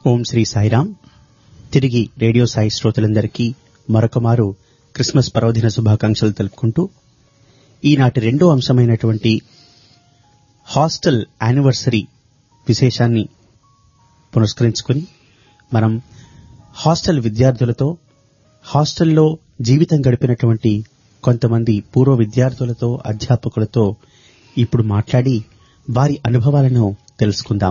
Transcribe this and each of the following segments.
ఓం శ్రీ సాయిరాం తిరిగి రేడియో సాయి శ్రోతలందరికీ మరొకమారు క్రిస్మస్ పర్వదిన శుభాకాంక్షలు తెలుపుకుంటూ ఈనాటి రెండో అంశమైనటువంటి హాస్టల్ యానివర్సరీ విశేషాన్ని పురస్కరించుకుని మనం హాస్టల్ విద్యార్థులతో హాస్టల్లో జీవితం గడిపినటువంటి కొంతమంది పూర్వ విద్యార్థులతో అధ్యాపకులతో ఇప్పుడు మాట్లాడి వారి అనుభవాలను తెలుసుకుందాం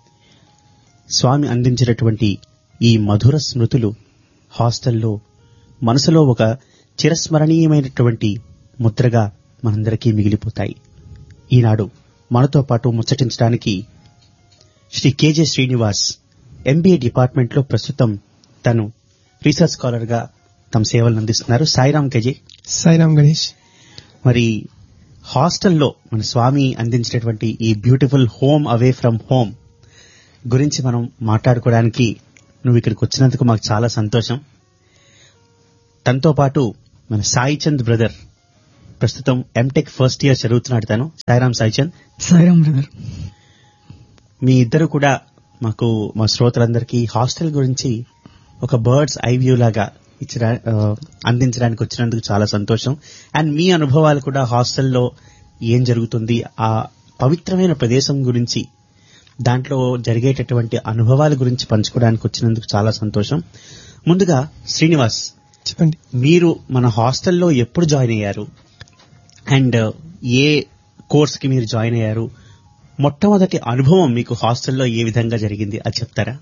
స్వామి అందించినటువంటి ఈ మధుర స్మృతులు హాస్టల్లో మనసులో ఒక చిరస్మరణీయమైనటువంటి ముద్రగా మనందరికీ మిగిలిపోతాయి ఈనాడు మనతో పాటు ముచ్చటించడానికి శ్రీ కేజే శ్రీనివాస్ ఎంబీఏ డిపార్ట్మెంట్లో ప్రస్తుతం తను రీసెర్చ్ స్కాలర్ గా తమ సేవలను అందిస్తున్నారు సాయిరామ్ కేజే సాయిరామ్ గణేష్ మరి హాస్టల్లో మన స్వామి అందించినటువంటి ఈ beautiful home away from home గురించి మనం మాట్లాడుకోవడానికి నువ్వు ఇక్కడికి వచ్చినందుకు మాకు చాలా సంతోషం తనతో పాటు మన సాయి చంద్ బ్రదర్ ప్రస్తుతం ఎంటెక్ ఫస్ట్ ఇయర్ చదువుతున్నాడు తను సాయిరామ్ సాయి చంద్ సాయిరామ్ బ్రదర్ మీ ఇద్దరు కూడా మాకు మా శ్రోతలందరికీ హాస్టల్ గురించి ఒక బర్డ్స్ ఐ వ్యూ లాగా ఇచ్చిన ఆ, అందించడానికి వచ్చినందుకు చాలా సంతోషం అండ్ మీ అనుభవాలు కూడా హాస్టల్లో ఏం జరుగుతుంది ఆ పవిత్రమైన ప్రదేశం గురించి దాంట్లో జరిగేటటువంటి అనుభవాల గురించి పంచుకోవడానికి వచ్చినందుకు చాలా సంతోషం ముందుగా శ్రీనివాస్ చెప్పండి మీరు మన హాస్టల్లో ఎప్పుడు జాయిన్ అయ్యారు అండ్ ఏ కోర్స్ కి మీరు జాయిన్ అయ్యారు మొట్టమొదటి అనుభవం మీకు హాస్టల్లో ఏ విధంగా జరిగింది అది చెప్తారా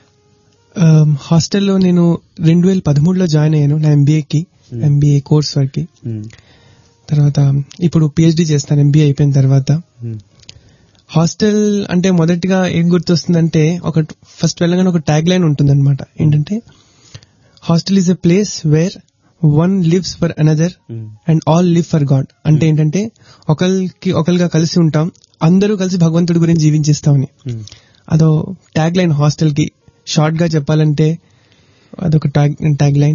ఆమ్, హాస్టల్లో నేను రెండు వేల పదమూడులో జాయిన్ అయ్యాను నా ఎంబీఏకి Hmm. ఎంబీఏ కోర్స్ వరకు మ్మ్. తర్వాత ఇప్పుడు పిహెచ్డి చేస్తాను ఎంబీఏ అయిపోయిన తర్వాత మ్మ్. హాస్టల్ అంటే మొదటిగా ఏం గుర్తొస్తుందంటే ఒక ఫస్ట్ వెళ్ళగానే ఒక ట్యాగ్ లైన్ ఉంటుందన్నమాట ఏంటంటే hostel is a place where one lives for another hmm. And all live for God అంటే ఏంటంటే ఒకరికి ఒకరిగా కలిసి ఉంటాం అందరూ కలిసి భగవంతుడి గురించి జీవించేస్తామని మ్మ్. అదో ట్యాగ్ లైన్ హాస్టల్ కి షార్ట్ గా చెప్పాలంటే అదొక ట్యాగ్ ట్యాగ్ లైన్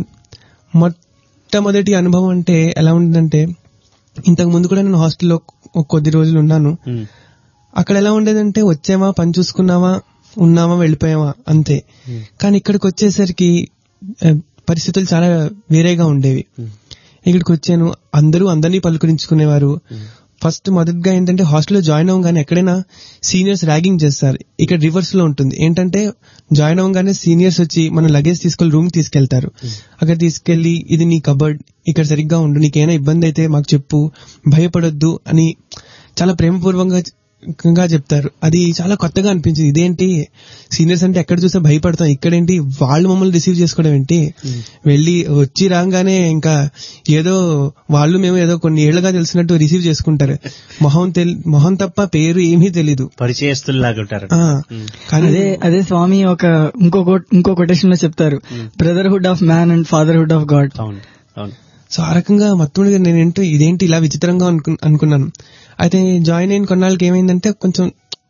మొట్టమొదటి అనుభవం అంటే ఎలా ఉంటుందంటే ఇంతకు ముందు కూడా నేను హాస్టల్లో ఒక కొద్ది రోజులు ఉన్నాను మ్మ్. అక్కడ ఎలా ఉండేదంటే వచ్చామా పని చూసుకున్నామా ఉన్నామా వెళ్ళిపోయామా అంతే మ్మ్. కానీ ఇక్కడికి వచ్చేసరికి ఆ, పరిస్థితులు చాలా వేరేగా ఉండేవి మ్మ్. ఇక్కడికి వచ్చాను అందరూ అందరినీ పలుకరించుకునేవారు మ్మ్. ఫస్ట్ మొదటిగా ఏంటంటే హాస్టల్లో జాయిన్ అవ్వగానే ఎక్కడైనా సీనియర్స్ ర్యాగింగ్ చేస్తారు ఇక్కడ రివర్స్ లో ఉంటుంది ఏంటంటే జాయిన్ అవ్వగానే సీనియర్స్ వచ్చి మన లగేజ్ తీసుకెళ్లి రూమ్ తీసుకెళ్తారు అక్కడ తీసుకెళ్లి ఇది నీ కబర్డ్ ఇక్కడ సరిగ్గా ఉండు నీకేమైనా ఇబ్బంది అయితే మాకు చెప్పు భయపడొద్దు అని చాలా ప్రేమపూర్వకంగా గా చెప్తారు అది చాలా కొత్తగా అనిపించింది ఇదేంటి సీనియర్స్ అంటే ఎక్కడ చూసా భయపడతాం ఇక్కడేంటి వాళ్ళు మమ్మల్ని రిసీవ్ చేసుకోవడం ఏంటి వెళ్ళి వచ్చి రాగానే ఇంకా ఏదో వాళ్ళు మేము ఏదో కొన్ని ఏళ్లుగా తెలిసినట్టు రిసీవ్ చేసుకుంటారు మొహం తెల్ మొహం తప్ప పేరు ఏమీ తెలీదు పరిచయస్తుల్లాగా ఉంటారు ఆ, కానీ అదే అదే స్వామి ఒక ఇంకో quote- ఇంకో కొటేషన్ లో చెప్తారు brotherhood of man and fatherhood of God అవును అవును సో ఆ రకంగా మొత్తం నేనేంటో ఇదేంటి ఇలా విచిత్రంగా అనుకు- అనుకున్నాను అయితే జాయిన్ అయిన కొన్నాళ్ళకి ఏమైందంటే కొంచెం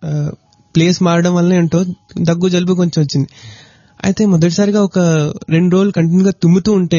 ప్లేస్ మారడం వల్ల ఏంటో దగ్గు జలుబు కొంచెం వచ్చింది అయితే మొదటిసారిగా ఒక రెండు రోజులు కంటిన్యూగా తుమ్ముతూ ఉంటే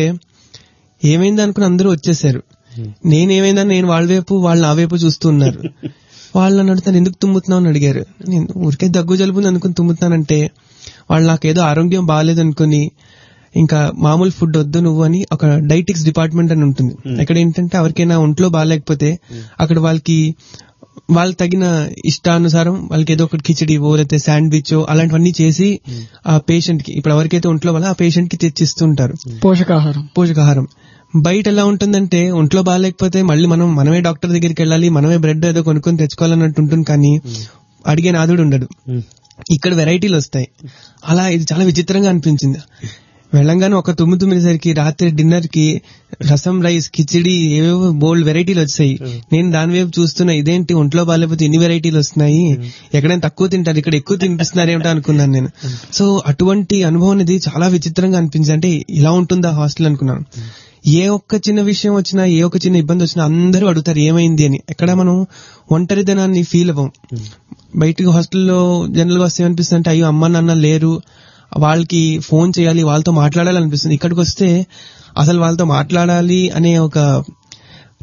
ఏమైంది అనుకుని అందరూ వచ్చేసారు నేనేమైందని నేను వాళ్ళ వైపు వాళ్ళు నా వైపు చూస్తూ ఉన్నారు వాళ్ళు నన్ను అడుగుతాను ఎందుకు తుమ్ముతున్నావు అని అడిగారు నేను ఊరికే దగ్గు జలుబు ఉంది అనుకుని తుమ్ముతున్నానంటే వాళ్ళు నాకేదో ఆరోగ్యం బాగాలేదు అనుకుని ఇంకా మామూలు ఫుడ్ వద్దు నువ్వు అని ఒక డైటిక్స్ డిపార్ట్మెంట్ అని ఉంటుంది అక్కడ ఏంటంటే ఎవరికైనా ఒంట్లో బాగాలేకపోతే అక్కడ వాళ్ళకి వాళ్ళకి తగిన ఇష్టానుసారం వాళ్ళకి ఏదో ఒకటి కిచడివో లేకపోతే శాండ్విచ్ అలాంటివన్నీ చేసి ఆ పేషెంట్ కి ఇప్పుడు ఎవరికైతే ఒంట్లో వాళ్ళ ఆ పేషెంట్ కి తెచ్చిస్తుంటారు పోషకాహారం పోషకాహారం బయట ఎలా ఉంటుందంటే ఒంట్లో బాగాలేకపోతే మళ్ళీ మనం మనమే డాక్టర్ దగ్గరికి వెళ్ళాలి మనమే బ్రెడ్ ఏదో కొనుక్కొని తెచ్చుకోవాలన్నట్టు ఉంటుంది కానీ అడిగే నాదుడు ఉండడు మ్మ్. ఇక్కడ వెరైటీలు వస్తాయి అలా ఇది చాలా విచిత్రంగా అనిపించింది వెళ్ళంగానే ఒక తుమ్ము తుమ్మిసరికి రాత్రి డిన్నర్ కి రసం రైస్ కిచిడి ఏవేవో బోల్డ్ వెరైటీలు వచ్చాయి నేను దాని వైపు చూస్తున్నా ఇదేంటి ఒంట్లో బాగాలేకపోతే ఇన్ని వెరైటీలు వస్తున్నాయి ఎక్కడైనా తక్కువ తింటారు ఇక్కడ ఎక్కువ తినిపిస్తున్నారు ఏమిటో అనుకున్నాను నేను సో అటువంటి అనుభవం అనేది చాలా విచిత్రంగా అనిపించింది అంటే ఇలా ఉంటుందా హాస్టల్ అనుకున్నాను ఏ ఒక్క చిన్న విషయం వచ్చినా ఏ ఒక్క చిన్న ఇబ్బంది వచ్చినా అందరూ అడుగుతారు ఏమైంది అని ఎక్కడ మనం ఒంటరిదనాన్ని ఫీల్ అవ్వం బయటికి హాస్టల్లో జనరల్ గా వస్తే ఏమనిపిస్తుంది అంటే అయ్యో అమ్మ నాన్న లేరు వాళ్ళకి ఫోన్ చేయాలి వాళ్ళతో మాట్లాడాలి అనిపిస్తుంది ఇక్కడికి వస్తే అసలు వాళ్ళతో మాట్లాడాలి అనే ఒక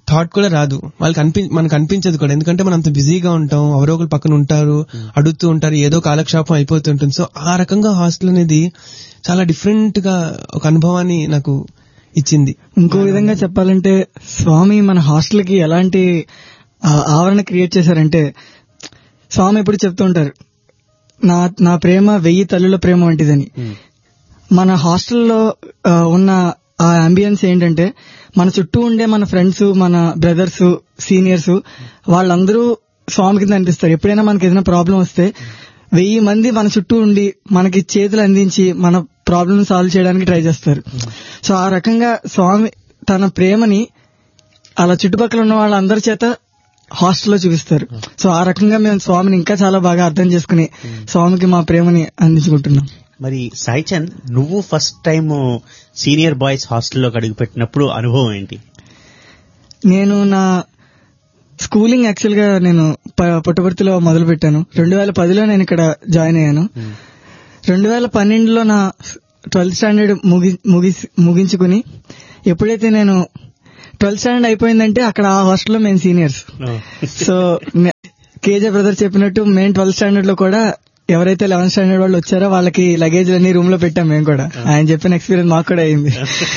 థాట్ కూడా రాదు వాళ్ళకి అనిపి మనకు అనిపించదు కూడా ఎందుకంటే మనం అంత బిజీగా ఉంటాం ఎవరో ఒకరు పక్కన ఉంటారు అడుగుతూ ఉంటారు ఏదో కాలక్షేపం అయిపోతుంటుంది సో ఆ రకంగా హాస్టల్ అనేది చాలా డిఫరెంట్ గా ఒక అనుభవాన్ని నాకు ఇచ్చింది ఇంకో విధంగా చెప్పాలంటే స్వామి మన హాస్టల్ కి ఎలాంటి ఆ, ఆవరణ క్రియేట్ చేశారంటే స్వామి ఎప్పుడు చెప్తూ ఉంటారు నా నా ప్రేమ వెయ్యి తల్లుల ప్రేమ వంటిదని మన హాస్టల్లో ఆ, ఉన్న ఆ అంబియన్స్ ఏంటంటే మన చుట్టూ ఉండే మన ఫ్రెండ్స్ మన బ్రదర్స్ సీనియర్స్ వాళ్ళందరూ స్వామి కింద అనిపిస్తారు ఎప్పుడైనా మనకి ఏదైనా ప్రాబ్లం వస్తే వెయ్యి మంది మన చుట్టూ ఉండి మనకి చేతులు అందించి మన ప్రాబ్లమ్ సాల్వ్ చేయడానికి ట్రై చేస్తారు సో ఆ రకంగా స్వామి తన ప్రేమని అలా చుట్టుపక్కల ఉన్న వాళ్ళందరి చేత హాస్టల్లో చూపిస్తారు సో ఆ రకంగా మేము స్వామిని ఇంకా చాలా బాగా అర్థం చేసుకుని స్వామికి మా ప్రేమని అందించుకుంటున్నాం మరి సాయిచంద్ నువ్వు ఫస్ట్ టైం సీనియర్ బాయ్స్ హాస్టల్లోకి అడుగుపెట్టినప్పుడు అనుభవం ఏంటి నేను నా స్కూలింగ్ యాక్చువల్ గా నేను ప- పుట్టపర్తిలో మొదలు పెట్టాను రెండు వేల పదిలో నేను ఇక్కడ జాయిన్ అయ్యాను రెండు వేల పన్నెండులో నా ట్వెల్త్ స్టాండర్డ్ ముగి ముగిసి ముగించుకుని ఎప్పుడైతే నేను ట్వెల్త్ స్టాండర్డ్ అయిపోయిందంటే అక్కడ ఆ హాస్టల్లో మేము సీనియర్స్ సో నే- కేజే బ్రదర్ చెప్పినట్టు మేము ట్వెల్త్ స్టాండర్డ్ లో కూడా ఎవరైతే లెవెన్త్ స్టాండర్డ్ వాళ్ళు వచ్చారో వాళ్ళకి లగేజ్ అన్ని రూమ్ లో పెట్టాం మేము కూడా ఆయన చెప్పిన ఎక్స్పీరియన్స్ మాకు కూడా అయింది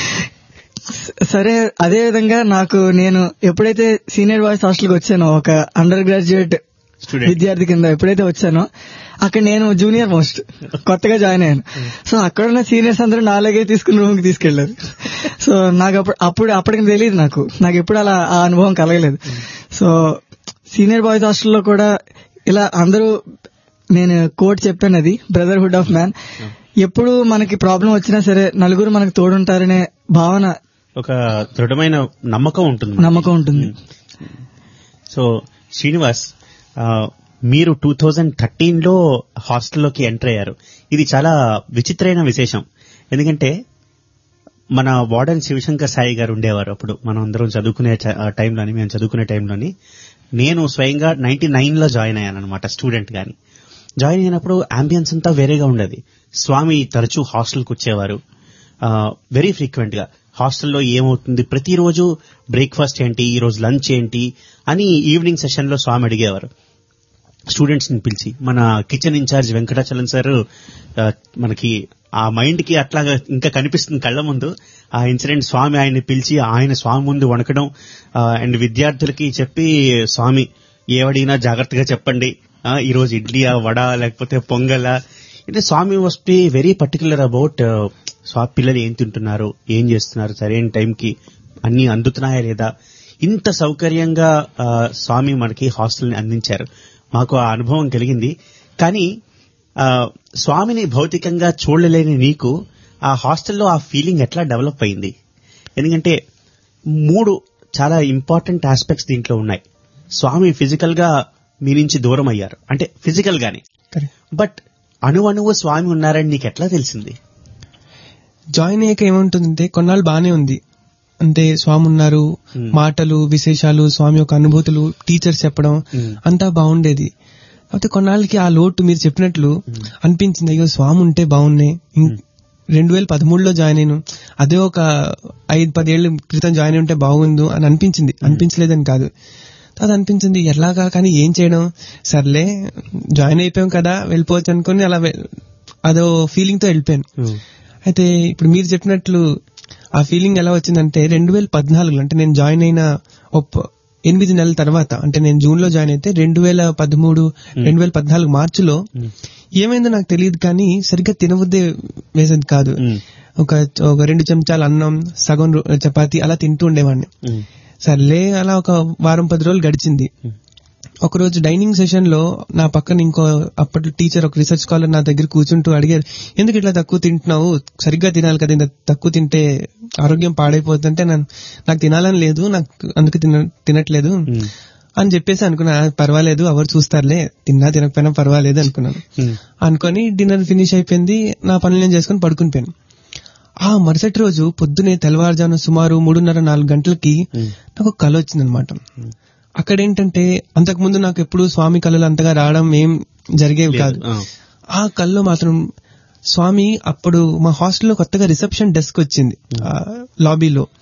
సరే అదే విధంగా నాకు నేను ఎప్పుడైతే సీనియర్ బాయ్స్ హాస్టల్కి వచ్చానో ఒక అండర్ గ్రాడ్యుయేట్ స్టూడెంట్ విద్యార్థి కింద ఎప్పుడైతే వచ్చానో అక్కడ నేను జూనియర్ మోస్ట్ కొత్తగా జాయిన్ అయ్యాను సో అక్కడ ఉన్న సీనియర్స్ అందరూ నాలుగే తీసుకుని రూమ్ కి తీసుకెళ్లారు సో నాకు అప్పుడు అప్పుడు అప్పటికి తెలియదు నాకు నాకు ఎప్పుడు అలా ఆ అనుభవం కలగలేదు సో సీనియర్ బాయ్స్ హాస్టల్లో కూడా ఇలా అందరూ నేను కోట్ చెప్పాను అది బ్రదర్హుడ్ ఆఫ్ మ్యాన్ ఎప్పుడు మనకి ప్రాబ్లం వచ్చినా సరే నలుగురు మనకు తోడుంటారనే భావన ఒక దృఢమైన నమ్మకం ఉంటుంది మనకి. నమ్మకం ఉంటుంది సో శ్రీనివాస్ ఆ, మీరు టూ థౌజండ్ థర్టీన్ లో హాస్టల్లోకి ఎంటర్ అయ్యారు ఇది చాలా విచిత్రమైన విశేషం ఎందుకంటే మన వార్డెన్ శివశంకర్ సాయి గారు ఉండేవారు అప్పుడు మనం అందరం చదువుకునే చ- ఆ టైంలోని మేము చదువుకునే టైంలోని నేను స్వయంగా నైన్టీ నైన్ లో జాయిన్ అయ్యాను అనమాట స్టూడెంట్ గాని జాయిన్ అయినప్పుడు అంబియన్స్ అంతా వేరేగా ఉండేది స్వామి తరచూ హాస్టల్కి వచ్చేవారు వెరీ ఫ్రీక్వెంట్ గా హాస్టల్లో ఏమవుతుంది ప్రతిరోజు బ్రేక్ఫాస్ట్ ఏంటి ఈ రోజు లంచ్ ఏంటి అని ఈవినింగ్ సెషన్ లో స్వామి అడిగేవారు స్టూడెంట్స్ ని పిలిచి మన కిచెన్ ఇన్ఛార్జ్ వెంకటాచలం సార్ ఆ, మనకి ఆ మైండ్ కి అట్లాగా ఇంకా కనిపిస్తుంది కళ్ళ ముందు ఆ ఇన్సిడెంట్ స్వామి ఆయన్ని పిలిచి ఆయన స్వామి ముందు వణకడం అండ్ విద్యార్థులకి చెప్పి స్వామి ఏవడినా జాగ్రత్తగా చెప్పండి ఆ, ఈ రోజు ఇడ్లీయా వడ లేకపోతే పొంగలా అంటే Swami was be very particular about Swami పిల్లలు ఏం తింటున్నారు ఏం చేస్తున్నారు సరైన టైంకి అన్ని అందుతున్నాయా లేదా ఇంత సౌకర్యంగా ఆ, స్వామి మనకి హాస్టల్ని అందించారు మాకు ఆ అనుభవం కలిగింది కానీ ఆ, స్వామిని భౌతికంగా చూడలేని నీకు ఆ హాస్టల్లో ఆ ఫీలింగ్ ఎట్లా డెవలప్ అయింది ఎందుకంటే మూడు చాలా ఇంపార్టెంట్ ఆస్పెక్ట్స్ దీంట్లో ఉన్నాయి స్వామి ఫిజికల్ గా మీ నుంచి దూరం అయ్యారు అంటే ఫిజికల్ గానే కరెక్ట్ బట్ అణువణువు స్వామి ఉన్నారని నీకు ఎట్లా తెలిసింది జాయిన్ అయ్యాక ఏముంటుందంటే కొన్నాళ్ళు బానే ఉంది అంటే స్వామి ఉన్నారు Hmm. మాటలు విశేషాలు స్వామి యొక్క అనుభూతులు టీచర్స్ చెప్పడం Hmm. అంతా బాగుండేది కాకపోతే కొన్నాళ్ళకి ఆ లోటు మీరు చెప్పినట్లు అనిపించింది అయ్యో స్వామి ఉంటే బాగున్నాయి రెండు వేల పదమూడులో జాయిన్ అయ్యాను అదే ఒక ఐదు పదేళ్ల క్రితం జాయిన్ అయి ఉంటే బాగుండు అని అనిపించింది అనిపించలేదని కాదు తర్వాత అనిపించింది ఎలాగా కానీ ఏం చేయడం సర్లే జాయిన్ అయిపోయాం కదా వెళ్ళిపోవచ్చు అనుకుని అలా వె- అదో ఫీలింగ్ తో వెళ్ళిపోయాను అయితే ఇప్పుడు మీరు చెప్పినట్లు ఆ ఫీలింగ్ ఎలా వచ్చిందంటే రెండు వేల పద్నాలుగులో అంటే నేను జాయిన్ అయిన ఒక ఎనిమిది నెలల తర్వాత అంటే నేను జూన్ లో జాయిన్ అయితే రెండు వేల పదమూడు రెండు వేల పద్నాలుగు మార్చిలో ఏమైందో నాకు తెలియదు కానీ సరిగ్గా తినబుద్దే వేసేది కాదు ఒక ఒక రెండు చెంచాల అన్నం సగం రో- చపాతి అలా తింటూ ఉండేవాడిని సర్లే అలా ఒక వారం పది రోజులు గడిచింది ఒకరోజు డైనింగ్ సెషన్ లో నా పక్కన ఇంకో అప్పట్లో టీచర్ ఒక రీసెర్చ్ స్కాలర్ నా దగ్గర కూర్చుంటూ అడిగారు ఎందుకు ఇట్లా తక్కువ తింటున్నావు సరిగ్గా తినాలి కదా ఇంత తక్కువ తింటే ఆరోగ్యం పాడైపోతుందంటే నేను నాకు తినాలని లేదు నాకు అందుకు తిన తినట్లేదు అని చెప్పేసి అనుకున్నా "ఆ, పర్వాలేదు ఎవరు చూస్తారులే తిన్నా తినకపోయినా పర్వాలేదు అనుకున్నాను అనుకొని డిన్నర్ ఫినిష్ అయిపోయింది నా పనులు నేను చేసుకుని పడుకుని పోయాను ఆ మరుసటి రోజు పొద్దునే తెల్లవారుజామున సుమారు మూడున్నర నాలుగు గంటలకి నాకు ఒక కళ వచ్చిందనమాట అక్కడ ఏంటంటే అంతకుముందు నాకు ఎప్పుడు స్వామి కళలు అంతగా రావడం ఏం జరిగేవి కాదు ఆ కల్లో మాత్రం స్వామి అప్పుడు మా హాస్టల్లో కొత్తగా రిసెప్షన్ డెస్క్ వచ్చింది ఆ, లాబీలో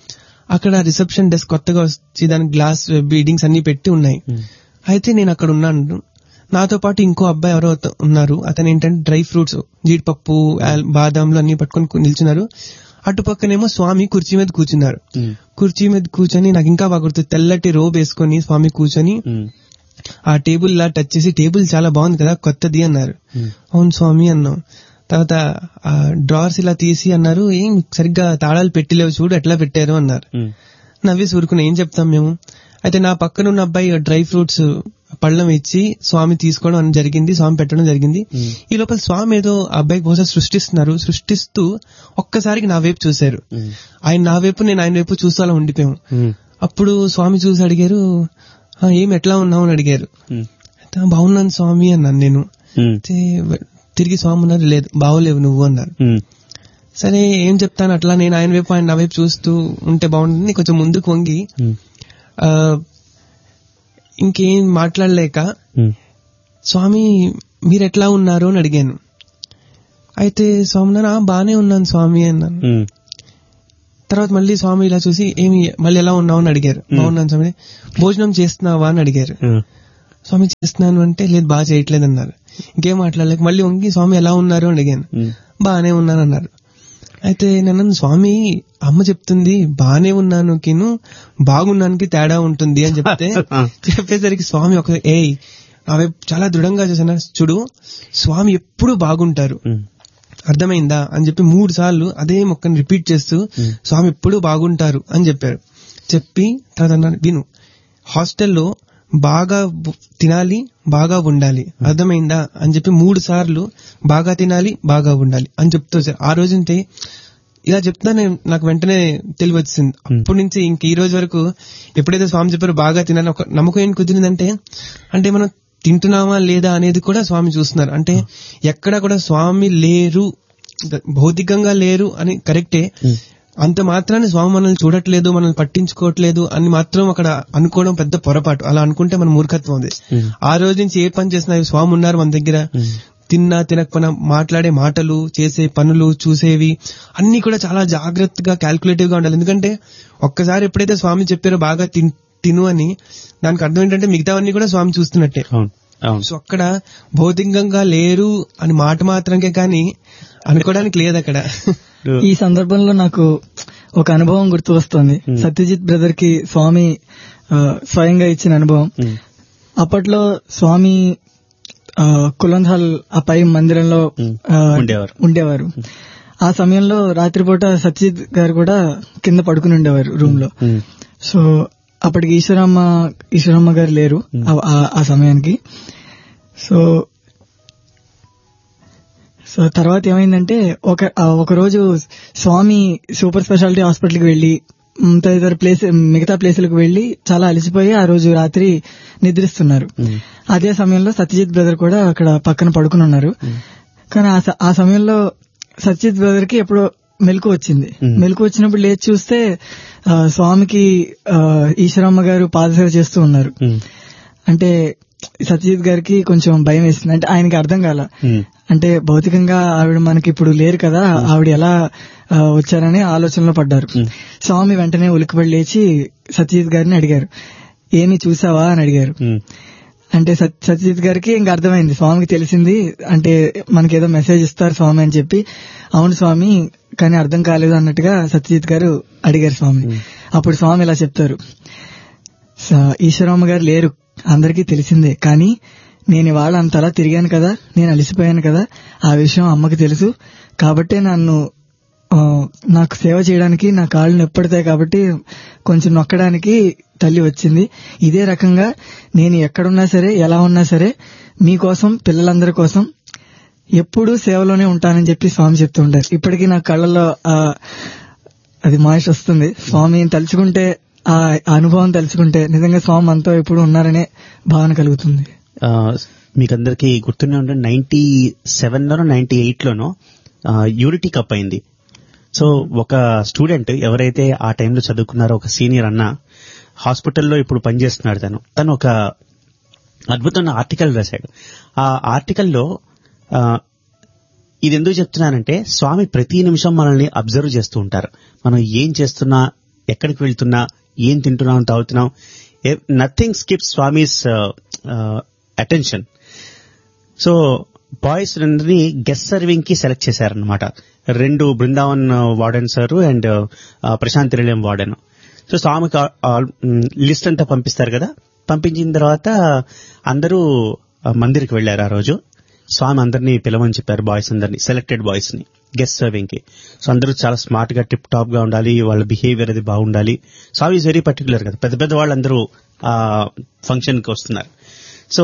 అక్కడ రిసెప్షన్ డెస్క్ కొత్తగా వచ్చి దానికి గ్లాస్ బీడింగ్స్ అన్ని పెట్టి ఉన్నాయి అయితే నేను అక్కడ ఉన్నాను నాతో పాటు ఇంకో అబ్బాయి ఎవరో అత- ఉన్నారు అతను ఏంటంటే డ్రై ఫ్రూట్స్ జీడిపప్పు ఆల్- బాదాంలు అన్ని పట్టుకొని కు- నిల్చున్నారు అటు పక్కనేమో స్వామి కుర్చీ మీద కూర్చున్నారు ఉమ్, కుర్చీ మీద కూర్చొని నాకు ఇంకా బాగా గుర్తు తెల్లటి రోబ్ వేసుకొని స్వామి కూర్చొని ఉమ్, ఆ టేబుల్ లా టచ్ చేసి టేబుల్ చాలా బాగుంది కదా కొత్తది అన్నారు ఉమ్, అవును స్వామి అన్నాం తర్వాత ఆ డ్రావర్స్ ఇలా తీసి అన్నారు ఏం సరిగ్గా తాళాలు పెట్టలేవు చూడు ఎట్లా పెట్టారు అన్నారు ఉమ్, నవ్వేసి ఊరుకుని ఏం చెప్తాం మేము అయితే నా పక్కన ఉన్న అబ్బాయి డ్రై ఫ్రూట్స్ పళ్ళం ఇచ్చి స్వామి తీసుకోవడం అని జరిగింది స్వామి పెట్టడం జరిగింది Hmm. ఈ లోపల స్వామి ఏదో ఆ అబ్బాయి కోసం సృష్టిస్తున్నారు సృష్టిస్తూ ఒక్కసారికి నా వైపు చూశారు ఉమ్, ఆయన నా వైపు నేను ఆయన వైపు చూస్తూ అలా ఉండిపోయాం ఉమ్, అప్పుడు స్వామి చూసి అడిగారు "ఆ, ఏం ఎట్లా ఉన్నావు అని అడిగారు ఉమ్, అయితే, "ఆ, బాగున్నాను స్వామి అన్నాను నేను ఉమ్, అయితే తిరిగి స్వామి ఉన్నారు లేదు బాగోలేవు నువ్వు అన్నారు ఉమ్, సరే ఏం చెప్తాను అట్లా నేను ఆయన వైపు ఆయన నా వైపు చూస్తూ ఉంటే బాగుంటుంది కొంచెం ముందుకు వంగి ఉమ్, ఆ, ఇంకేం మాట్లాడలేక ఉమ్, స్వామి మీరు ఎట్లా ఉన్నారు అని అడిగాను అయితే స్వామి అన్నారు, "ఆ, బానే ఉన్నాను స్వామి అన్నాను ఉమ్, తర్వాత మళ్ళీ స్వామి ఇలా చూసి ఏమి మళ్ళీ ఎలా ఉన్నావు అని అడిగారు బాగున్నాను స్వామి భోజనం చేస్తున్నావా అని అడిగారు ఉమ్, స్వామి చేస్తున్నాను అంటే లేదు బాగా చేయట్లేదు అన్నారు ఇంకేం మాట్లాడలేక మళ్ళీ వంగి స్వామి ఎలా ఉన్నారు అని అడిగాను ఉమ్, బానే ఉన్నాను అన్నారు అయితే నేను అన్నాను, స్వామి అమ్మ చెప్తుంది బానే ఉన్నాను కిను బాగున్నానికి తేడా ఉంటుంది అని చెప్తే ఆ. చెప్పేసరికి స్వామి ఒక ఏయ్ అవి చాలా దృఢంగా చేసిన చూడు స్వామి ఎప్పుడు బాగుంటారు ఉమ్, అర్థమైందా అని చెప్పి మూడు సార్లు అదే మొక్కని రిపీట్ చేస్తూ Hmm. స్వామి ఎప్పుడు బాగుంటారు అని చెప్పారు చెప్పి తర్వాత అన్నారు విను హాస్టల్లో బాగా బు- తినాలి బాగా ఉండాలి అర్థమైందా అని చెప్పి మూడు సార్లు బాగా తినాలి బాగా ఉండాలి అని చెప్తూ సార్ ఆ రోజు నుంచి ఇలా చెప్తా నేను నాకు వెంటనే తెలివి వచ్చింది అప్పటి నుంచి ఇంక ఈ రోజు వరకు ఎప్పుడైతే స్వామి చెప్పారో బాగా తినాలి ఒక నమ్మకం ఏం కుదిరిందంటే అంటే మనం తింటున్నామా లేదా అనేది కూడా స్వామి చూస్తున్నారు అంటే ఎక్కడ కూడా స్వామి లేరు ద- భౌతికంగా లేరు అని కరెక్టే ఉమ్, అంత మాత్రాన్ని స్వామి మనల్ని చూడట్లేదు మనల్ని పట్టించుకోవట్లేదు అని మాత్రం అక్కడ అనుకోవడం పెద్ద పొరపాటు అలా అనుకుంటే మన మూర్ఖత్వం ఉంది ఉమ్, ఆ రోజు నుంచి ఏ పని చేసినా "ఈ స్వామి ఉన్నారు మన దగ్గర ఉమ్, తిన్నా తినకపోయినా మాట్లాడే మాటలు చేసే పనులు చూసేవి అన్ని కూడా చాలా జాగ్రత్తగా క్యాల్కులేటివ్ గా ఉండాలి ఎందుకంటే ఒక్కసారి ఎప్పుడైతే స్వామి చెప్పారో బాగా తిన్- తిను అని దానికి అర్థం ఏంటంటే మిగతావన్నీ కూడా స్వామి చూస్తున్నట్టే అవును అవును సో అక్కడ భౌతికంగా లేరు అని మాట మాత్రంకే కానీ అనుకోవడానికి లేదు అక్కడ ఈ సందర్భంలో నాకు ఒక అనుభవం గుర్తు వస్తుంది Hmm. సత్యజిత్ బ్రదర్ కి స్వామి ఆ, స్వయంగా ఇచ్చిన అనుభవం ఉమ్, అప్పట్లో స్వామి ఆ, కులంధాల్ ఆ పై మందిరంలో Hmm. ఆ, ఉండేవారు. ఉండేవారు ఆ సమయంలో రాత్రిపూట సత్యజిత్ గారు కూడా కింద పడుకుని ఉండేవారు రూమ్ లో ఉమ్, సో అప్పటికి ఈశ్వరమ్మ ఈశ్వరమ్మ గారు లేరు ఆ- ఆ- ఆ సమయానికి సో సో తర్వాత ఏమైందంటే ఒక ఆ ఒక రోజు స్వామి సూపర్ స్పెషాలిటీ హాస్పిటల్కి వెళ్లి మ్, తదితర ప్లేస్ మిగతా ప్లేసులకు వెళ్లి చాలా అలసిపోయి ఆ రోజు రాత్రి నిద్రిస్తున్నారు ఉమ్, అదే సమయంలో సత్యజిత్ బ్రదర్ కూడా అక్కడ పక్కన పడుకుని ఉన్నారు కానీ ఆ స- ఆ సమయంలో సత్యజిత్ బ్రదర్ కి ఎప్పుడో మెలకు వచ్చింది Hmm. మెలకు వచ్చినప్పుడు లేచి చూస్తే ఆ, స్వామికి ఆ, ఈశ్వరమ్మ గారు పాదసేవ చేస్తూ ఉన్నారు ఉమ్, అంటే సత్యజిత్ గారికి కొంచెం భయం వేసింది అంటే ఆయనకి అర్థం కాల ఉమ్, అంటే భౌతికంగా ఆవిడ మనకి ఇప్పుడు లేరు కదా ఆవిడ ఎలా ఆ, వచ్చారని ఆలోచనలో పడ్డారు Hmm. స్వామి వెంటనే ఉలికిపడి లేచి సత్యజిత్ గారిని అడిగారు ఏమి చూసావా అని అడిగారు ఉమ్, అంటే సత్- సత్యజిత్ గారికి ఇంకా అర్థమైంది స్వామికి తెలిసింది అంటే మనకి ఏదో మెసేజ్ ఇస్తారు స్వామి అని చెప్పి అవును స్వామి కానీ అర్థం కాలేదు అన్నట్టుగా సత్యజిత్ గారు అడిగారు స్వామి అప్పుడు స్వామి ఇలా చెప్తారు "స- ఈశ్వరమ్మ గారు లేరు అందరికీ తెలిసిందే కానీ నేను ఇవాళ అంతలా తిరిగాను కదా నేను అలసిపోయాను కదా ఆ విషయం అమ్మకి తెలుసు కాబట్టే నన్ను ఆ, నాకు సేవ చేయడానికి నా కాళ్ళు నొప్పడతాయి కాబట్టి కొంచెం నొక్కడానికి తల్లి వచ్చింది ఇదే రకంగా నేను ఎక్కడున్నా సరే ఎలా ఉన్నా సరే మీకోసం పిల్లలందరి కోసం ఎప్పుడూ సేవలోనే ఉంటానని చెప్పి స్వామి చెప్తూ ఉంటారు ఇప్పటికీ నా కళ్ళల్లో ఆ అది మాయిష్ వస్తుంది స్వామిని తలుచుకుంటే ఆ అనుభవం తలుచుకుంటే నిజంగా స్వామి మనతో ఎప్పుడు ఉన్నారనే భావన కలుగుతుంది ఆ, మీకందరికి గుర్తునే ఉండే నైన్టీ సెవెన్ లోనో నైన్టీ ఎయిట్ లోనో యూనిటీ కప్ అయింది సో ఒక స్టూడెంట్ ఎవరైతే ఆ టైంలో చదువుకున్నారో ఒక సీనియర్ అన్న హాస్పిటల్లో ఇప్పుడు పనిచేస్తున్నాడు తను తను ఒక అద్భుతమైన ఆర్టికల్ రాశాడు ఆ ఆర్టికల్లో ఆ, ఇది ఎందుకు చెప్తున్నానంటే స్వామి ప్రతి నిమిషం మనల్ని అబ్జర్వ్ చేస్తూ ఉంటారు మనం ఏం చేస్తున్నా ఎక్కడికి వెళ్తున్నా ఏం తింటున్నాం తాగుతున్నాం nothing skip Swami's attention so boys రెండుని గెస్ట్ సర్వింగ్ కి సెలెక్ట్ చేశారనమాట రెండు Brindavan warden sir and Prashanth Nilayam warden so స్వామికి లిస్ట్ అంతా పంపిస్తారు కదా పంపించిన తర్వాత అందరూ ఆ, మందిరికి వెళ్లారు ఆ రోజు స్వామి అందరినీ పిలవని చెప్పారు బాయ్స్ అందరినీ సెలెక్టెడ్ బాయ్స్ ని గెస్ట్ సర్వింగ్ కి సో అందరూ చాలా స్మార్ట్ గా టిప్ టాప్ గా ఉండాలి వాళ్ళ బిహేవియర్ అది బాగుండాలి స్వామి ఇస్ వెరీ పర్టికులర్ కదా పెద్ద పెద్ద వాళ్ళందరూ ఆ ఫంక్షన్ కి వస్తున్నారు సో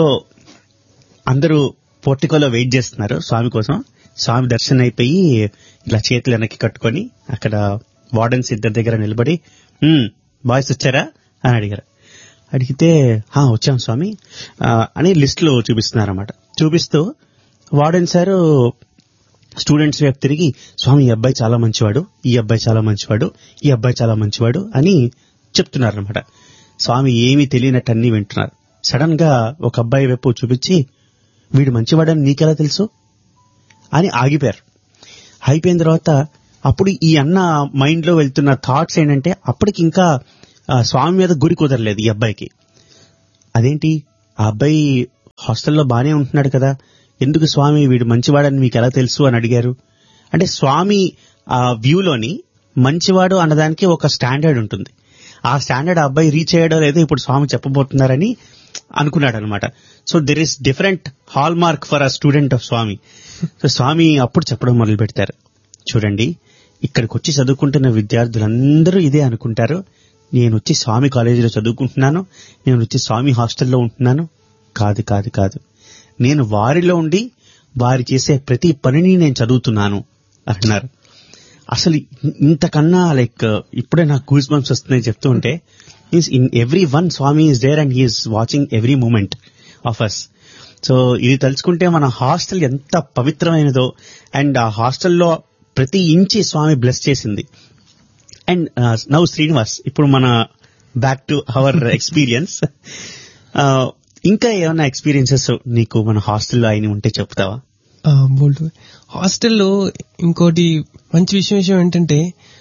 అందరూ పోర్టికోలో వెయిట్ చేస్తున్నారు స్వామి కోసం స్వామి దర్శనం అయిపోయి ఇలా చేతులు వెనక్కి కట్టుకొని అక్కడ వార్డెన్స్ ఇద్దరి దగ్గర నిలబడి "హ్మ్, బాయ్స్ వచ్చారా అని అడిగారు అడిగితే "హా, వచ్చాం స్వామి ఆ, అని లిస్ట్ లో చూపిస్తున్నారు అన్నమాట చూపిస్తూ వార్డెన్ సార్ స్టూడెంట్స్ వైపు తిరిగి స్వామి ఈ అబ్బాయి చాలా మంచివాడు ఈ అబ్బాయి చాలా మంచివాడు ఈ అబ్బాయి చాలా మంచివాడు అని చెప్తున్నారు అనమాట స్వామి ఏమీ తెలియనట్టు అన్ని వింటున్నారు సడన్ గా ఒక అబ్బాయి వైపు చూపించి వీడు మంచివాడని నీకెలా తెలుసు అని ఆగిపోయారు అయిపోయిన తర్వాత అప్పుడు ఈ అన్న మైండ్ లో వెళ్తున్న థాట్స్ ఏంటంటే అప్పటికి ఇంకా ఆ, స్వామి మీద గురి కుదరలేదు ఈ అబ్బాయికి అదేంటి ఆ అబ్బాయి హాస్టల్లో బానే ఉంటున్నాడు కదా ఎందుకు స్వామి వీడు మంచివాడని మీకు ఎలా తెలుసు అని అడిగారు అంటే స్వామి ఆ వ్యూలోని మంచివాడు అన్నదానికి ఒక స్టాండర్డ్ ఉంటుంది ఆ స్టాండర్డ్ ఆ అబ్బాయి రీచ్ అయ్యాడో లేదో ఇప్పుడు స్వామి చెప్పబోతున్నారని అనుకున్నాడు అనమాట so there is different hallmark for a student of Swami so Swami అప్పుడు చెప్పడం మొదలు పెడతారు చూడండి ఇక్కడికి వచ్చి చదువుకుంటున్న విద్యార్థులందరూ ఇదే అనుకుంటారు నేను వచ్చి స్వామి కాలేజీలో చదువుకుంటున్నాను నేను వచ్చి స్వామి హాస్టల్లో ఉంటున్నాను కాదు కాదు కాదు నేను వారిలో ఉండి వారి చేసే ప్రతి పనిని నేను చదువుతున్నాను అన్నారు అసలు ఇ- ఇంతకన్నా లైక్ ఇప్పుడే నాకు గూస్ బంప్స్ వస్తున్నాయి చెప్తూ ఉంటే means in every one Swami is there and he is watching every moment of us so ఇది తలుచుకుంటే మన హాస్టల్ ఎంత పవిత్రమైనదో అండ్ ఆ హాస్టల్లో ప్రతి ఇంచి స్వామి బ్లెస్ చేసింది అండ్ నవ్ శ్రీనివాస్ ఇప్పుడు మన బ్యాక్ టు అవర్ ఎక్స్పీరియన్స్ ఇంకా ఏమైనా ఎక్స్పీరియన్సెస్ నీకు మన హాస్టల్లో అయిన ఉంటే చెప్తావా బోల్డ్ హాస్టల్లో ఇంకోటి మంచి విషయం విషయం ఏంటంటే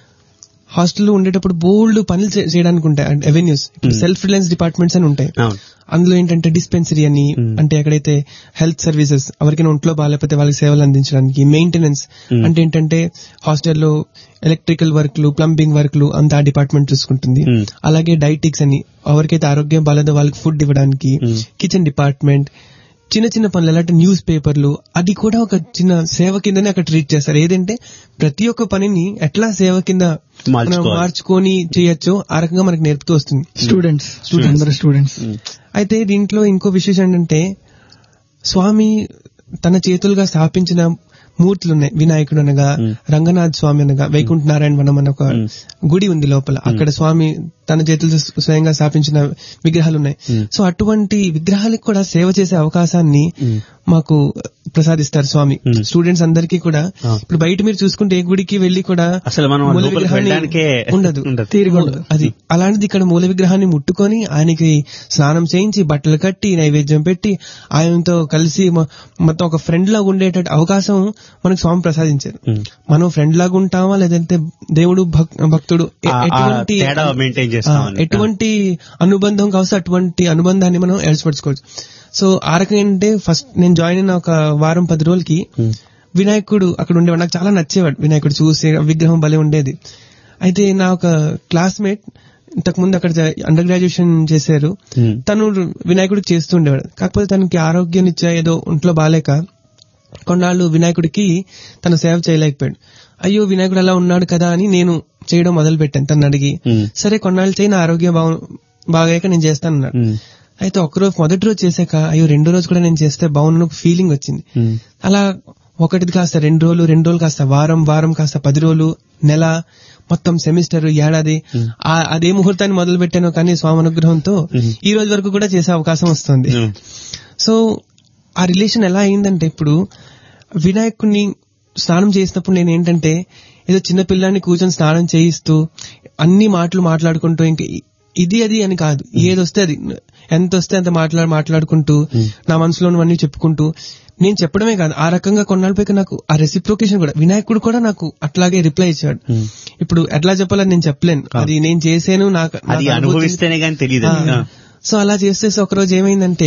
హాస్టల్లో ఉండేటప్పుడు బోల్డ్ పనులు చే- చేయడానికి ఉంటాయి అంటే అవెన్యూస్ ఇప్పుడు సెల్ఫ్ రిలయన్స్ డిపార్ట్మెంట్స్ అని ఉంటాయి అవును అందులో ఏంటంటే డిస్పెన్సరీ అని Hmm. అంటే ఎక్కడైతే హెల్త్ సర్వీసెస్ ఎవరికైనా ఒంట్లో బాగాలేకపోతే వాళ్ళకి సేవలు అందించడానికి మెయింటెనెన్స్ Hmm. అంటే ఏంటంటే హాస్టల్లో ఎలక్ట్రికల్ వర్క్లు ప్లంబింగ్ వర్క్లు అంతా ఆ డిపార్ట్మెంట్ చూసుకుంటుంది Hmm. అలాగే డైటిక్స్ అని ఎవరికైతే ఆరోగ్యం బాగాలేదో వాళ్ళకి ఫుడ్ ఇవ్వడానికి Hmm. కిచెన్ డిపార్ట్మెంట్ చిన్న చిన్న పనులు ఎలాంటి న్యూస్ పేపర్లు అది కూడా ఒక చిన్న సేవ కిందనే అక్కడ ట్రీట్ చేస్తారు ఏదంటే ప్రతి ఒక్క పనిని ఎట్లా సేవ కింద మనం మార్చుకోవాలి. మార్చుకొని చేయొచ్చో ఆ రకంగా మనకు నేర్పుతూ వస్తుంది స్టూడెంట్స్ Students. అందరూ స్టూడెంట్స్ అయితే దీంట్లో ఇంకో విశేషం ఏంటంటే స్వామి తన చేతులుగా స్థాపించిన మూర్తులు ఉన్నాయి వినాయకుడు అనగా Mm. రంగనాథ్ స్వామి అనగా వైకుంఠ నారాయణ వనం అనే ఒక Mm. గుడి ఉంది లోపల అక్కడ స్వామి తన చేతులతో స్వయంగా స్థాపించిన విగ్రహాలు ఉన్నాయి Mm. సో అటువంటి విగ్రహాలకు కూడా సేవ చేసే అవకాశాన్ని Mm. మాకు ప్రసాదిస్తారు స్వామి Mm. స్టూడెంట్స్ అందరికీ కూడా Ah. ఇప్పుడు బయట మీరు చూసుకుంటే ఏ గుడికి వెళ్లి కూడా అసలు మనం మూల లోపలికి విగ్రహాన్ని వెళ్ళడానికే ఉండదు ఉండదు. తీరిక ఉండదు. అది అలాంటిది ఇక్కడ మూల విగ్రహాన్ని ముట్టుకొని ఆయనకి స్నానం చేయించి బట్టలు కట్టి నైవేద్యం పెట్టి ఆయనతో కలిసి మ- మొత్తం ఒక ఫ్రెండ్ లాగా ఉండేటట్టు అవకాశం మనకు స్వామి ప్రసాదించారు Mm. మనం ఫ్రెండ్ లాగా ఉంటామా లేదంటే దేవుడు భక్- భక్తుడు ఎ- ఆ- ఆ ఎటువంటి తేడా maintain ఆ, చేస్తామని. ఎటువంటి అనుబంధం కావచ్చు అటువంటి అనుబంధాన్ని మనం ఏర్పరచుకోవచ్చు సో ఆ రకంగా ఏంటంటే ఫస్ట్ నేను జాయిన్ అయిన ఒక వారం పది రోజులకి Mm. వినాయకుడు అక్కడ ఉండేవాడు నాకు చాలా నచ్చేవాడు వినాయకుడు చూసి ఆ విగ్రహం భలే ఉండేది అయితే నా ఒక క్లాస్మేట్ ఇంతకు ముందు అక్కడ అండర్ గ్రాడ్యుయేషన్ చేశారు Mm. తను వినాయకుడికి చేస్తూ ఉండేవాడు కాకపోతే తనకి ఆరోగ్యం ఇచ్చా ఏదో ఒంట్లో బాలేక కొన్నాళ్ళు వినాయకుడికి తను సేవ చేయలేకపోయాడు అయ్యో వినాయకుడు అలా ఉన్నాడు కదా అని నేను చేయడం మొదలు పెట్టాను తను అడిగి Mm. సరే కొన్నాళ్ళు చేయి నా ఆరోగ్యం బాగు బాగాక నేను చేస్తాను అన్నాడు Mm. అయితే ఒక్కరోజు మొదటి రోజు చేశాక అయ్యో రెండో రోజు కూడా నేను చేస్తే బాగున్న ఫీలింగ్ వచ్చింది Mm. అలా ఒకటిది కాస్త రెండు రోజులు రెండు రోజులు కాస్త వారం వారం కాస్త పది రోజులు నెల మొత్తం సెమిస్టర్ ఏడాది ఆ- అదే ముహూర్తాన్ని మొదలు పెట్టాను కానీ స్వామి అనుగ్రహంతో Mhm. ఈ రోజు వరకు కూడా చేసే అవకాశం వస్తుంది Mm. సో ఆ రిలేషన్ ఎలా అయిందంటే ఇప్పుడు వినాయకుడిని స్నానం చేసినప్పుడు నేను ఏంటంటే ఏదో చిన్న పిల్లాన్ని కూర్చొని స్నానం చేయిస్తూ అన్ని మాటలు మాట్లాడుకుంటూ ఇంకా ఇ- ఇది అది అని కాదు ఏది వస్తే అది ఎంత వస్తే అంత మాట్లాడి మాట్లాడుకుంటూ నా మనసులోనివన్నీ చెప్పుకుంటూ నేను చెప్పడమే కాదు ఆ రకంగా కొన్నాళ్ళ పైకి నాకు ఆ రెసిప్రోకేషన్ కూడా వినాయకుడు కూడా నాకు అట్లాగే రిప్లై ఇచ్చాడు Hmm. ఇప్పుడు ఎట్లా చెప్పాలని నేను చెప్పలేను అది నేను చేసాను నాకు అది నాకు అనుభూతి- అనుభవిస్తేనే కానీ తెలియదు ఆ. సో అలా చేస్తే ఒక రోజు ఏమైందంటే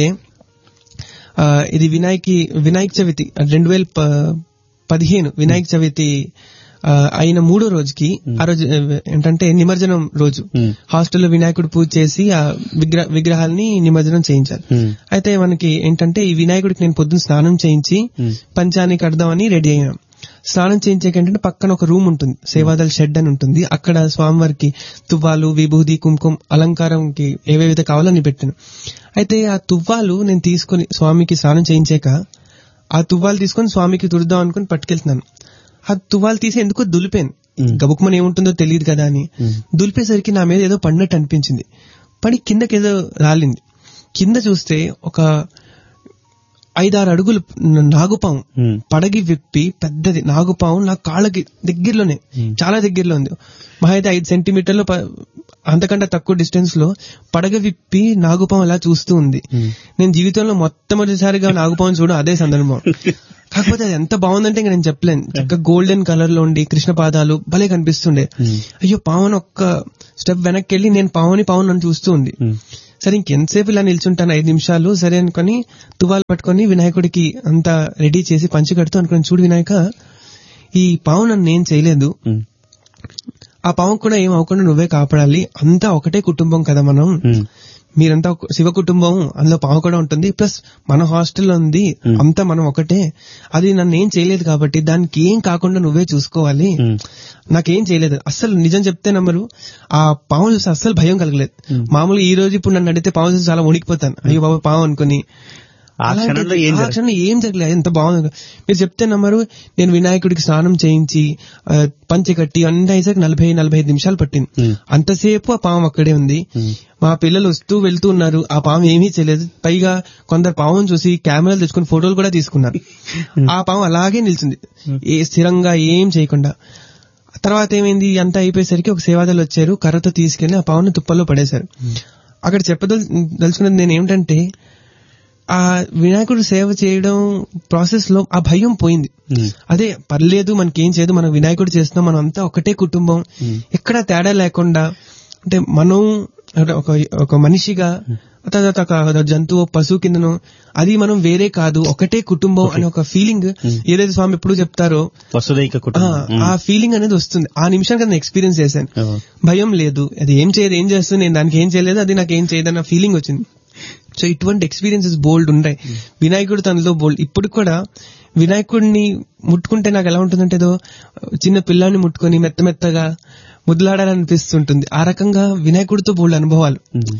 ఆ, ఇది వినాయకి వినాయక చవితి రెండు వేల పదిహేను వినాయక చవితి ఆ, అయిన మూడో రోజుకి ఆ రోజు ఆ, ఏంటంటే నిమజ్జనం రోజు Hmm. హాస్టల్లో వినాయకుడు పూజ చేసి ఆ విగ్రహ విగ్రహాల్ని నిమజ్జనం చేయించాలి Hmm. అయితే మనకి ఏంటంటే ఈ వినాయకుడికి నేను పొద్దున్న స్నానం చేయించి Hmm. పంచాన్ని కడదామని రెడీ అయ్యాం స్నానం చేయించాక ఏంటంటే పక్కన ఒక రూమ్ ఉంటుంది సేవాదల్ షెడ్ అని ఉంటుంది అక్కడ స్వామివారికి తువ్వాలు విభూది కుంకుమ అలంకారంకి ఏవేవిధ కావాలని పెట్టాను అయితే ఆ తువ్వాలు నేను తీసుకొని స్వామికి స్నానం చేయించాక ఆ తువ్వాలు తీసుకొని స్వామికి తుడుదాం అనుకుని పట్టుకెళ్తున్నాను ఆ తువ్వాలు తీసి ఎందుకో దులిపాను గబుకుమని ఏముంటుందో తెలియదు కదా అని దులిపేసరికి నా మీద ఏదో పడినట్టు అనిపించింది పడి కిందకి ఏదో రాలింది కింద చూస్తే ఒక ఐదారు అడుగులు నాగుపాము Hmm. పడగి విప్పి పెద్దది నాగుపాము నా కాళ్ళకి దగ్గరలోనే చాలా దగ్గరలో ఉంది మహా అయితే ఐదు సెంటీమీటర్లు ప- అంతకంటే తక్కువ డిస్టెన్స్ లో పడగ విప్పి నాగుపాము అలా చూస్తూ ఉంది నేను జీవితంలో మొట్టమొదటిసారిగా నాగుపాము చూడ అదే సందర్భం కాకపోతే అది ఎంత బాగుందంటే ఇంకా నేను చెప్పలేను చక్కగా గోల్డెన్ కలర్ లో ఉండి కృష్ణ పాదాలు భలే కనిపిస్తుండే అయ్యో పావును ఒక్క స్టెప్ వెనక్కి వెళ్ళి నేను పావుని పావును నన్ను చూస్తూ ఉంది సరే ఇంకెంతసేపు ఇలా నిల్చుంటాను ఐదు నిమిషాలు సరే అనుకొని తువాలు పట్టుకొని వినాయకుడికి అంతా రెడీ చేసి పంచి కడుతూ అనుకుని చూడు వినాయక ఈ పావు నన్ను ఏం చేయలేదు Hmm. ఆ పావు కూడా ఏం అవ్వకుండా నువ్వే కాపాడాలి అంతా ఒకటే కుటుంబం కదా మనం Hmm. మీరంతా ఒక శివ కుటుంబం అందులో పావు కూడా ఉంటుంది ప్లస్ మన హాస్టల్లో ఉంది అంతా మనం ఒకటే అది నన్ను ఏం చేయలేదు కాబట్టి దానికి ఏం కాకుండా నువ్వే చూసుకోవాలి Hmm. నాకేం చేయలేదు అస్సలు నిజం చెప్తే నమ్మరు ఆ పాము చూసి అస్సలు భయం కలగలేదు మామూలుగా ఈ రోజు ఇప్పుడు నన్ను అడిగితే పాము చూసి చాలా వణికిపోతాను అయ్యో బాబా పాము అనుకుని ఆ అలాంటిది- క్షణంలో ఏం ఆ జరగదు. క్షణంలో ఏం జరగలేదు ఎంత బాగుంది మీరు చెప్తే నమ్మరు నేను వినాయకుడికి స్నానం చేయించి ఆ, పంచె కట్టి అన్ని అయ్యేసరికి నలభై నలభై ఐదు నిమిషాలు పట్టింది Hmm. అంతసేపు ఆ పాము అక్కడే ఉంది మా పిల్లలు వస్తూ వెళ్తూ ఉన్నారు ఆ పాము ఏమీ చేయలేదు పైగా కొందరు పామును చూసి కెమెరాలు తెచ్చుకుని ఫోటోలు కూడా తీసుకున్నారు ఆ పాము అలాగే నిల్చుంది ఏ స్థిరంగా ఏం చేయకుండా తర్వాత ఏమైంది అంతా అయిపోయేసరికి ఒక సేవాదాలు వచ్చారు కర్రతో తీసుకెళ్లి ఆ పావును తుప్పల్లో పడేశారు అక్కడ చెప్పదలు దలుచుకున్నది నేను ఏమిటంటే ఆ వినాయకుడు సేవ చేయడం ప్రాసెస్ లో ఆ భయం పోయింది Hmm. అదే పర్లేదు మనకేం చేయదు మనం వినాయకుడు చేస్తున్నాం మనం అంతా ఒకటే కుటుంబం ఎక్కడ తేడా లేకుండా అంటే మనం అంటే ఒక ఒక మనిషిగా తర్వాత ఒక జంతువు పశువు కిందను అది మనం వేరే కాదు ఒకటే కుటుంబం అనే ఒక ఫీలింగ్ ఏదైతే స్వామి ఎప్పుడు చెప్తారో వసుదైక ఆ, కుటుంబం ఆ ఫీలింగ్ అనేది వస్తుంది ఆ నిమిషానికి నేను ఎక్స్పీరియన్స్ చేశాను Oh. భయం లేదు అది ఏం చేయదు ఏం చేస్తుంది నేను దానికి ఏం చేయలేదు అది నాకు ఏం చేయదు అన్న ఫీలింగ్ వచ్చింది సో ఇటువంటి ఎక్స్పీరియన్సెస్ బోల్డ్ ఉన్నాయి వినాయకుడు తనలో బోల్డ్ ఇప్పుడు కూడా వినాయకుడిని ముట్టుకుంటే నాకు ఎలా ఉంటుందంటే ఏదో చిన్న పిల్లాన్ని ముట్టుకొని మెత్త మెత్తగా ముద్దులాడాలనిపిస్తుంటుంది ఆ రకంగా వినాయకుడితో బోల్డ్ అనుభవాలు మ్మ్.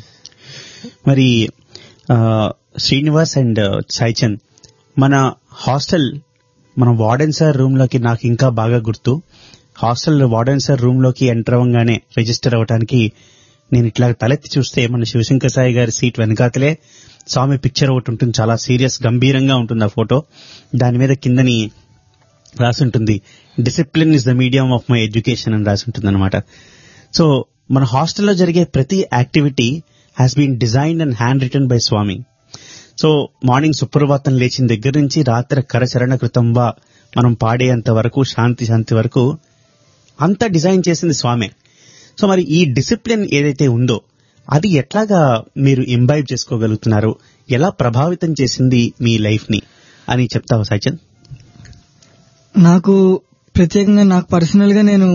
మరి ఆ, శ్రీనివాస్ అండ్ సైచన్ మన హాస్టల్ మన వార్డెన్ సార్ రూమ్ లోకి నాకు ఇంకా బాగా గుర్తు హాస్టల్ వార్డెన్ సార్ రూమ్ లోకి ఎంటర్ అవ్వగానే రిజిస్టర్ అవ్వడానికి నేను ఇట్లా తలెత్తి చూస్తే మన శివశంకర్ సాయి గారి సీట్ వెనకాతలే స్వామి పిక్చర్ ఒకటి ఉంటుంది చాలా సీరియస్ గంభీరంగా ఉంటుంది ఆ ఫోటో దాని మీద కిందని రాసి ఉంటుంది discipline is the medium of my education అని రాసి ఉంటుంది అనమాట సో మన హాస్టల్లో జరిగే ప్రతి activity has been designed and hand return by Swami so morning Suprabhatam లేచిన దగ్గర నుంచి రాత్రి కరచరణ కృతంబా మనం పాడేంత వరకు శాంతి శాంతి వరకు అంతా డిజైన్ చేసింది స్వామే సో మరి ఈ డిసిప్లిన్ ఏదైతే ఉందో అది ఎట్లాగా మీరు ఇంబైబ్ చేసుకోగలుగుతున్నారు ఎలా ప్రభావితం చేసింది మీ లైఫ్ ని అని చెప్తావా సచిన్ నాకు ప్రత్యేకంగా నాకు పర్సనల్ గా నేను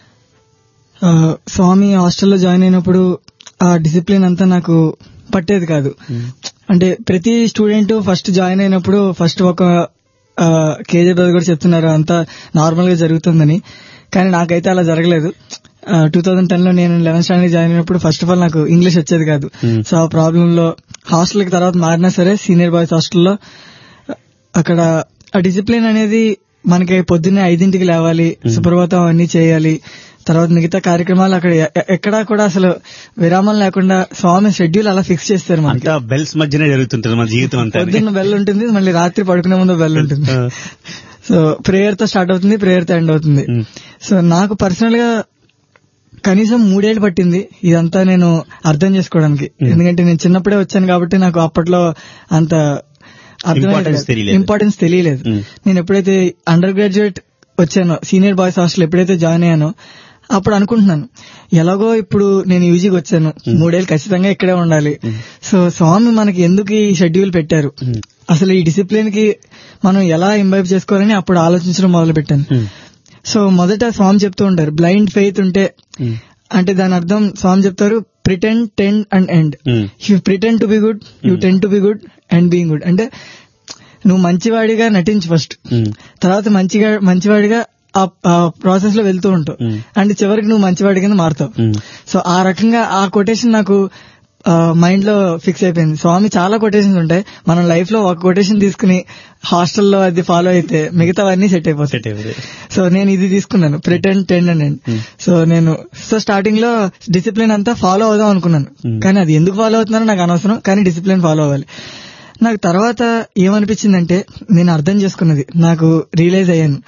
ఆ, స్వామి హాస్టల్లో జాయిన్ అయినప్పుడు ఆ డిసిప్లిన్ అంతా నాకు పట్టేది కాదు అంటే ప్రతి స్టూడెంట్ ఫస్ట్ జాయిన్ అయినప్పుడు ఫస్ట్ ఒక కేజీ బ్రదర్ కూడా చెప్తున్నారు అంతా నార్మల్ గా జరుగుతుందని కానీ నాకైతే అలా జరగలేదు టూ థౌజండ్ టెన్ లో నేను లెవెన్త్ స్టాండర్డ్ జాయిన్ అయినప్పుడు ఫస్ట్ ఆఫ్ ఆల్ నాకు ఇంగ్లీష్ వచ్చేది కాదు Hmm. సో ఆ ప్రాబ్లమ్ లో హాస్టల్ కి తర్వాత మారినా సరే సీనియర్ బాయ్స్ హాస్టల్లో అక్కడ ఆ డిసిప్లిన్ అనేది మనకి పొద్దున్నే ఐదింటికి లేవాలి సుప్రభాతం అన్ని చేయాలి తర్వాత మిగతా కార్యక్రమాలు అక్కడ ఎ- ఎ- ఎక్కడా కూడా అసలు విరామం లేకుండా స్వామి షెడ్యూల్ అలా ఫిక్స్ చేస్తారు మనకి అంతా బెల్స్ మధ్యనే జరుగుతుంటుంది మన జీవితం అంతా పొద్దున్న బెల్ ఉంటుంది మళ్ళీ రాత్రి పడుకునే ముందు బెల్ ఉంటుంది సో ప్రేయర్ తో స్టార్ట్ అవుతుంది ప్రేయర్ తో ఎండ్ అవుతుంది Hmm. సో నాకు పర్సనల్ గా కనీసం మూడేళ్లు పట్టింది ఇదంతా నేను అర్థం చేసుకోవడానికి ఎందుకంటే నేను చిన్నప్పుడే వచ్చాను కాబట్టి నాకు అప్పట్లో అంత Importance తెలియలేదు. ఇంపార్టెన్స్ తెలియలేదు Mm. నేను ఎప్పుడైతే అండర్ గ్రాడ్యుయేట్ వచ్చానో సీనియర్ బాయ్స్ హాస్టల్ ఎప్పుడైతే జాయిన్ అయ్యానో అప్పుడు అనుకుంటున్నాను ఎలాగో ఇప్పుడు నేను యూజీకి వచ్చాను మూడేళ్ళు ఖచ్చితంగా ఇక్కడే ఉండాలి సో స్వామి మనకి ఎందుకు ఈ షెడ్యూల్ పెట్టారు Mm. అసలు ఈ డిసిప్లిన్ కి మనం ఎలా ఇంబైబ్ చేసుకోవాలని అప్పుడు ఆలోచించడం మొదలు పెట్టాను Mm. సో మొదట స్వామి చెప్తూ ఉంటారు బ్లైండ్ ఫెయిత్ ఉంటే Mm. అంటే దాని అర్థం స్వామి చెప్తారు pretend tend and end Mm. You pretend to be good you tend to be good and being good అంటే నువ్వు మంచివాడిగా నటించు ఫస్ట్ Mm. తర్వాత మంచిగా మంచివాడిగా ఆ ప్రాసెస్ లో వెళ్తూ ఉంటావు Mm. అండ్ చివరికి నువ్వు మంచివాడి కింద మారుతావు Mm. సో ఆ రకంగా ఆ కొటేషన్ నాకు మైండ్ లో ఫిక్స్ అయిపోయింది స్వామి చాలా కొటేషన్స్ ఉంటాయి మనం లైఫ్ లో ఒక కొటేషన్ తీసుకుని హాస్టల్లో అది ఫాలో అయితే మిగతావన్నీ సెట్ అయిపోతాయి Set అయిపోతాయి. సో నేను ఇది తీసుకున్నాను ప్రిటెండ్ టెండ్ అండ్ సో నేను సో స్టార్టింగ్ లో డిసిప్లిన్ అంతా ఫాలో అవుదాం అనుకున్నాను కానీ అది ఎందుకు ఫాలో అవుతున్నానో నాకు అనవసరం కానీ డిసిప్లిన్ ఫాలో అవ్వాలి నాకు తర్వాత ఏమనిపించిందంటే నేను అర్థం చేసుకున్నది నాకు రియలైజ్ అయ్యాను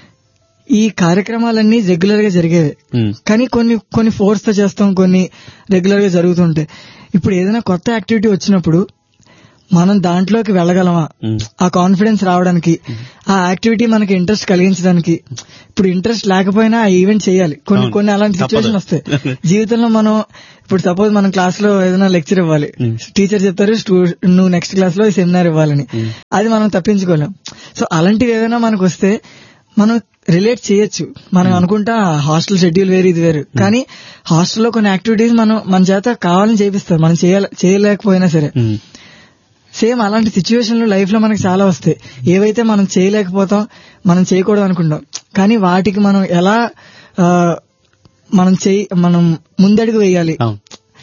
ఈ కార్యక్రమాలన్నీ రెగ్యులర్ గా జరిగేవి Mm. కానీ కొన్ని కొన్ని ఫోర్స్ తో చేస్తాం కొన్ని రెగ్యులర్ గా జరుగుతుంటాయి ఇప్పుడు ఏదైనా కొత్త యాక్టివిటీ వచ్చినప్పుడు మనం దాంట్లోకి వెళ్ళగలమా Mm. ఆ కాన్ఫిడెన్స్ రావడానికి ఆ యాక్టివిటీ మనకి ఇంట్రెస్ట్ కలిగించడానికి ఇప్పుడు ఇంట్రెస్ట్ లేకపోయినా ఆ ఈవెంట్ చేయాలి కొన్ని అవును. కొన్ని అలాంటి తప్పదు. సిచ్యువేషన్ వస్తాయి జీవితంలో మనం ఇప్పుడు సపోజ్ మనం క్లాస్ లో ఏదైనా లెక్చర్ ఇవ్వాలి Mm. టీచర్ చెప్తారు "స్టూ- నువ్వు నెక్స్ట్ క్లాస్ లో సెమినార్ ఇవ్వాలని అది మనం తప్పించుకోలేం సో అలాంటివి ఏదైనా మనకు వస్తే మనం రిలేట్ చేయొచ్చు మనం అనుకుంటా హాస్టల్ షెడ్యూల్ వేరు ఇది వేరు కానీ హాస్టల్లో కొన్ని యాక్టివిటీస్ మనం మన చేత కావాలని చేపిస్తారు మనం చేయాల చేయలేకపోయినా సరే Mm. సేమ్ అలాంటి సిచ్యువేషన్లు లైఫ్ లో మనకి చాలా వస్తాయి ఏవైతే మనం చేయలేకపోతాం మనం చేయకూడదు అనుకుంటాం కానీ వాటికి మనం ఎలా ఆ, మనం చేయి మనం ముందడుగు వేయాలి అవును.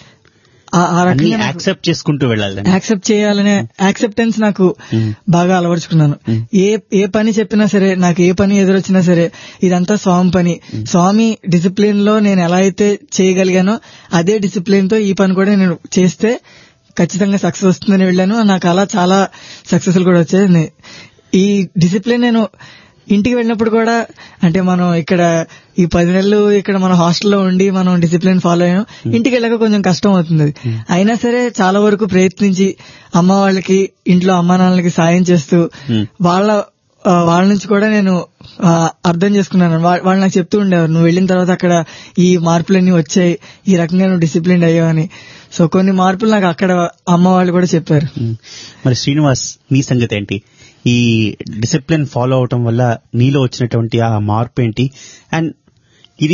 ఆ- ఆ అన్ని రకంగా నాకు యాక్సెప్ట్ చేసుకుంటూ వెళ్ళాలి యాక్సెప్ట్ చేయాలనే యాక్సెప్టెన్స్ నాకు బాగా అలవరుచుకున్నాను ఏ ఏ పని చెప్పినా సరే నాకు ఏ పని ఎదురొచ్చినా సరే ఇదంతా స్వామి పని స్వామి డిసిప్లిన్ లో నేను ఎలా అయితే చేయగలిగానో అదే డిసిప్లిన్ తో ఈ పని కూడా నేను చేస్తే ఖచ్చితంగా సక్సెస్ వస్తుందని వెళ్ళాను నాకు అలా చాలా సక్సెస్లు కూడా వచ్చాయి నే- ఈ డిసిప్లిన్ నేను ఇంటికి వెళ్ళినప్పుడు కూడా అంటే మనం ఇక్కడ ఈ పది నెలలు ఇక్కడ మన హాస్టల్లో ఉండి మనం డిసిప్లిన్ ఫాలో అయ్యాం ఇంటికి వెళ్ళాక కొంచెం కష్టం అవుతుంది అది. అయినా సరే చాలా వరకు ప్రయత్నించి అమ్మ వాళ్ళకి ఇంట్లో అమ్మా నాన్నలకి సాయం చేస్తూ Hmm. వాళ్ళ ఆ, వాళ్ళ నుంచి కూడా నేను ఆ, అర్థం చేసుకున్నాను వా- వాళ్ళు నాకు చెప్తూ ఉండేవారు నువ్వు వెళ్ళిన తర్వాత అక్కడ ఈ మార్పులన్నీ వచ్చాయి ఈ రకంగా నువ్వు డిసిప్లిన్ అయ్యావని సో కొన్ని మార్పులు నాకు అక్కడ అమ్మ వాళ్ళు కూడా చెప్పారు Mm. మరి శ్రీనివాస్ నీ సంగతి ఏంటి ఈ డిసిప్లిన్ ఫాలో అవటం వల్ల నీలో వచ్చినటువంటి ఆ మార్పు ఏంటి అండ్ ఇది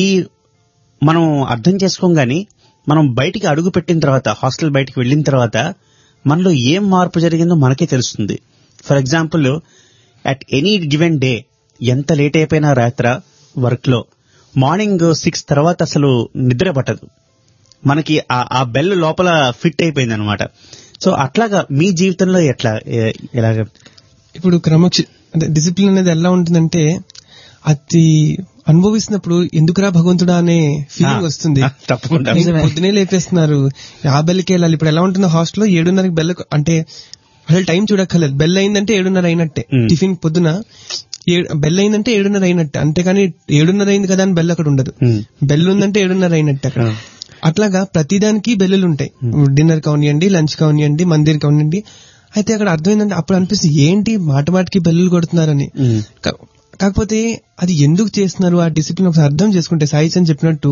మనం అర్థం చేసుకోగానే మనం బయటికి అడుగు పెట్టిన తర్వాత హాస్టల్ బయటికి వెళ్ళిన తర్వాత మనలో ఏం మార్పు జరిగిందో మనకే తెలుస్తుంది for example at any given day ఎంత లేట్ అయిపోయినా రాత్ర వర్క్ లో మార్నింగ్ సిక్స్ తర్వాత అసలు నిద్ర పట్టదు మనకి ఆ- ఆ బెల్ లోపల ఫిట్ అయిపోయింది అనమాట సో అట్లాగా మీ జీవితంలో ఎట్లా ఏ- ఎలాగ ఇప్పుడు క్రమక్ష అంటే డిసిప్లిన్ అనేది ఎలా ఉంటుందంటే అది అనుభవిస్తున్నప్పుడు ఎందుకురా భగవంతుడా అనే ఫీలింగ్ ఆ, వస్తుంది ఆ, తప్పకుండా. నీకు పొద్దునే లేపేస్తున్నారు ఆ బెల్కి వెళ్ళాలి ఇప్పుడు ఎలా ఉంటుంది హాస్టల్లో ఏడున్నరకి బెల్ అంటే అసలు టైం చూడక్కర్లేదు బెల్ అయిందంటే ఏడున్నర అయినట్టే మ్. టిఫిన్ పొద్దున ఏ- బెల్ అయిందంటే ఏడున్నర అయినట్టే అంతేకాని ఏడున్నర అయింది కదా అని బెల్ అక్కడ ఉండదు మ్. బెల్ ఉందంటే ఏడున్నర అయినట్టే అక్కడ ఆ. అట్లాగా ప్రతిదానికి బెల్లులు ఉంటాయి డిన్నర్ కానివ్వండి లంచ్ కానివ్వండి మందిర్ కానివ్వండి అయితే అక్కడ అర్థమైందంటే అప్పుడు అనిపిస్తుంది ఏంటి మాట మాటికి బెల్లులు కొడుతున్నారని మ్. కా- కాకపోతే అది ఎందుకు చేస్తున్నారు ఆ డిసిప్లిన్ ఒకసారి అర్థం చేసుకుంటే సాయి అని చెప్పినట్టు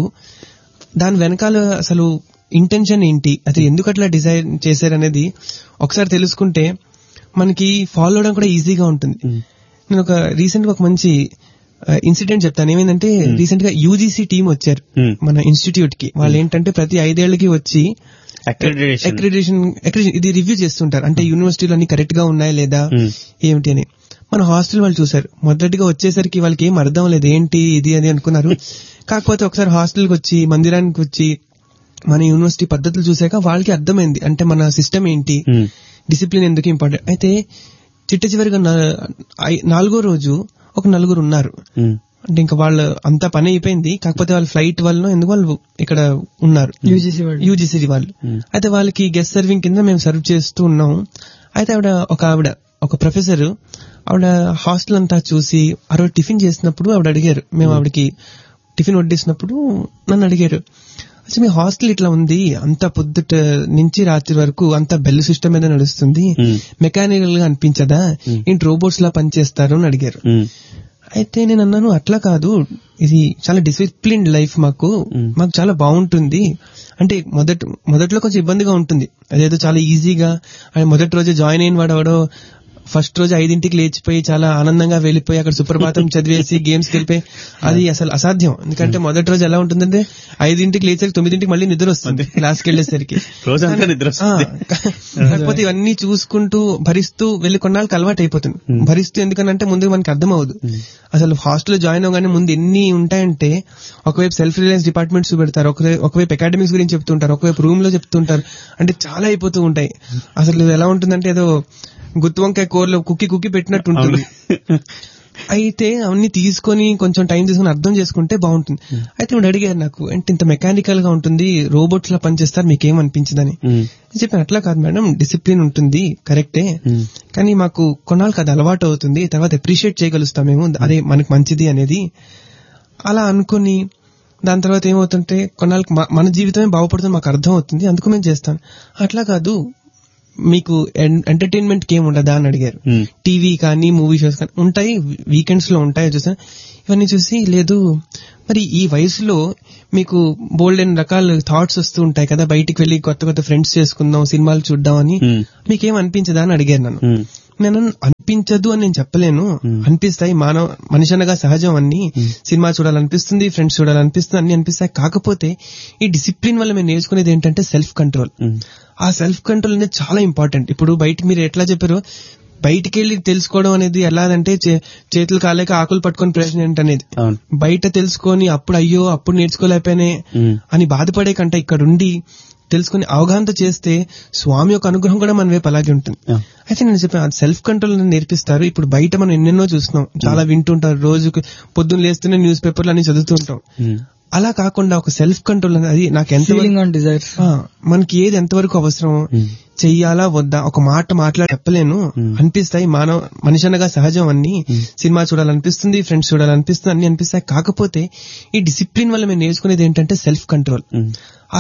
దాని వెనకాల అసలు ఇంటెన్షన్ ఏంటి అది ఎందుకు అట్లా డిజైన్ చేశారు అనేది ఒకసారి తెలుసుకుంటే మనకి ఫాలో అవడం కూడా ఈజీగా ఉంటుంది మ్. నేను ఒక రీసెంట్ గా ఒక మంచి ఇన్సిడెంట్ చెప్తాను ఏమైందంటే రీసెంట్ గా యూజీసీ టీం వచ్చారు Hmm. మన ఇన్స్టిట్యూట్ కి వాళ్ళు ఏంటంటే ప్రతి ఐదేళ్లకి వచ్చి Accreditation. అక్రిడేషన్ ఇది రివ్యూ చేస్తుంటారు అంటే యూనివర్సిటీలో అన్ని కరెక్ట్ గా ఉన్నాయా లేదా Hmm. ఏమిటి అని మన హాస్టల్ వాళ్ళు చూసారు మొదటిగా వచ్చేసరికి వాళ్ళకి ఏం అర్థం లేదు ఏంటి ఇది అని అనుకున్నారు కాకపోతే ఒకసారి హాస్టల్కి వచ్చి మందిరానికి వచ్చి మన యూనివర్సిటీ పద్ధతులు చూసాక వాళ్ళకి అర్థమైంది అంటే మన సిస్టమ్ ఏంటి మ్. డిసిప్లిన్ ఎందుకు ఇంపార్టెంట్ అయితే చిట్ట చివరిగా నా- ఐ- నాలుగో రోజు ఒక నలుగురు ఉన్నారు మ్. అంటే ఇంకా వాళ్ళు అంతా పని అయిపోయింది కాకపోతే వాళ్ళ ఫ్లైట్ వల్ల ఎందుకు వాళ్ళు ఇక్కడ ఉన్నారు యూజీసీ వాళ్ళు యూజీసీ వాళ్ళు Hmm. అయితే వాళ్ళకి గెస్ట్ సర్వింగ్ కింద మేము సర్వ్ చేస్తూ ఉన్నాం అయితే ఆవిడ ఒక ఆవిడ ఒక ప్రొఫెసర్ ఆవిడ హాస్టల్ అంతా చూసి ఆ రోజు టిఫిన్ చేసినప్పుడు ఆవిడ అడిగారు మేము ఆవిడకి టిఫిన్ వడ్డిస్తున్నప్పుడు నన్ను అడిగారు అసలు మీ హాస్టల్ ఇట్లా ఉంది అంత పొద్దుట నుంచి రాత్రి వరకు అంత బెల్ సిస్టమ్ మీద నడుస్తుంది Hmm. మెకానికల్ గా అనిపించదా Hmm. ఏంటి రోబోట్స్ లా పనిచేస్తారు అని అడిగారు ఉమ్, అయితే నేను అన్నాను అట్లా కాదు ఇది చాలా డిసిప్లిన్డ్ లైఫ్ మాకు Mm. మాకు చాలా బాగుంటుంది అంటే మొదట మొదట్లో కొంచెం ఇబ్బందిగా ఉంటుంది అదేదో చాలా ఈజీగా ఆయన మొదటి రోజు జాయిన్ అయిన వాడు ఎవడో ఫస్ట్ రోజు ఐదింటికి లేచిపోయి చాలా ఆనందంగా వెళ్ళిపోయి అక్కడ సుప్రభాతం చదివేసి గేమ్స్ వెళ్ళిపోయి అది అసలు అసాధ్యం ఎందుకంటే మొదటి రోజు ఎలా ఉంటుందంటే ఐదింటికి లేచాక తొమ్మిదింటికి మళ్ళీ నిద్ర వస్తుంది క్లాస్కి వెళ్ళేసరికి రోజంతా నిద్ర వస్తుంది. ఆ, కాకపోతే ఇవన్నీ చూసుకుంటూ భరిస్తూ వెళ్ళి కొన్నాళ్ళకి అలవాటు అయిపోతుంది భరిస్తూ ఎందుకనంటే ముందు మనకి అర్థం అవ్వదు అసలు హాస్టల్ జాయిన్ అవగానే ముందు ఎన్ని ఉంటాయంటే ఒకవైపు సెల్ఫ్ రిలయన్స్ డిపార్ట్మెంట్స్ పెడతారు ఒకవైపు ఒకవైపు అకాడమిక్స్ గురించి చెప్తుంటారు ఒకవైపు రూమ్ లో చెప్తుంటారు అంటే చాలా అయిపోతూ ఉంటాయి అసలు ఎలా ఉంటుందంటే ఏదో గుత్తి వంకాయ కూరలో కుక్కి కుక్కి పెట్టినట్టు ఉంటుంది అయితే అవన్నీ తీసుకొని కొంచెం టైం తీసుకుని అర్థం చేసుకుంటే బాగుంటుంది అయితే ఇప్పుడు అడిగారు నాకు అంటే ఇంత మెకానికల్ గా ఉంటుంది రోబోట్స్ లా పనిచేస్తారు మీకేం అనిపించదని ఉమ్, నేను చెప్పాను అట్లా కాదు మేడం డిసిప్లిన్ ఉంటుంది కరెక్టే ఉమ్, కానీ మాకు కొన్నాళ్ళకి అది అలవాటు అవుతుంది తర్వాత అప్రిషియేట్ చేయగలుస్తాం మేము అదే మనకు మంచిది అనేది అలా అనుకుని దాని తర్వాత ఏమవుతుంటే కొన్నాళ్ళకి మ- మన జీవితమే బాగుపడుతుంది మాకు అర్థం అవుతుంది అందుకు మేము చేస్తాం అట్లా కాదు మీకు ఎంటర్టైన్మెంట్ ఏం ఉండదా అని అడిగారు ఉమ్, టీవీ కానీ మూవీ షోస్ కానీ ఉంటాయి వీకెండ్స్ లో ఉంటాయి చూసా ఇవన్నీ చూసి లేదు మరి ఈ వయసులో మీకు బోల్డ్ అండ్ రకాల థాట్స్ వస్తూ ఉంటాయి కదా బయటికి వెళ్ళి కొత్త కొత్త ఫ్రెండ్స్ చేసుకుందాం సినిమాలు చూద్దాం అని ఉమ్, మీకేం అనిపించదా అని అడిగారు నన్ను ఉమ్, నేను అనిపించదు అని నేను చెప్పలేను అనిపిస్తాయి మానవ మనిషి అనగా సహజం అన్ని సినిమా చూడాలనిపిస్తుంది ఫ్రెండ్స్ చూడాలనిపిస్తుంది అన్ని అనిపిస్తాయి కాకపోతే ఈ డిసిప్లిన్ వల్ల మేము నేర్చుకునేది ఏంటంటే సెల్ఫ్ కంట్రోల్ ఉమ్, ఆ సెల్ఫ్ కంట్రోల్ అనేది చాలా ఇంపార్టెంట్ ఇప్పుడు బయటికి మీరు ఎట్లా చెప్పారు బయటికి వెళ్ళి తెలుసుకోవడం అనేది ఎలాదంటే చే- చేతులు కాలేక ఆకులు పట్టుకొని ప్రశ్న ఏంటనేది అవును బయట తెలుసుకొని అప్పుడు అయ్యో అప్పుడు నేర్చుకోలేకపోయానే ఉమ్, అని బాధపడే కంటే ఇక్కడ ఉండి తెలుసుకుని అవగాహనతో చేస్తే స్వామి యొక్క అనుగ్రహం కూడా మన వైపు అలాగే ఉంటుంది ఆ, అయితే నేను చెప్పాను సెల్ఫ్ కంట్రోల్ నేర్పిస్తారు ఇప్పుడు బయట మనం ఎన్నెన్నో చూస్తున్నాం చాలా వింటుంటారు రోజుకి పొద్దున్న లేస్తూనే న్యూస్ పేపర్లు అన్ని చదువుతూ ఉంటాం ఉమ్, అలా కాకుండా ఒక సెల్ఫ్ కంట్రోల్ అనేది నాకు ఎంత ఫీలింగ్ ఆన్ డిజైర్స్ ఆ, మనకి ఏది ఎంతవరకు అవసరం ఉమ్, చెయ్యాలా వద్దా ఒక మాట మాట్లాడి చెప్పలేను అనిపిస్తాయి మానవ మనిషి అనగా సహజం అన్ని సినిమా చూడాలనిపిస్తుంది ఫ్రెండ్స్ చూడాలనిపిస్తుంది అన్ని అనిపిస్తాయి కాకపోతే ఈ డిసిప్లిన్ వల్ల మేము నేర్చుకునేది ఏంటంటే సెల్ఫ్ కంట్రోల్ ఉమ్. ఆ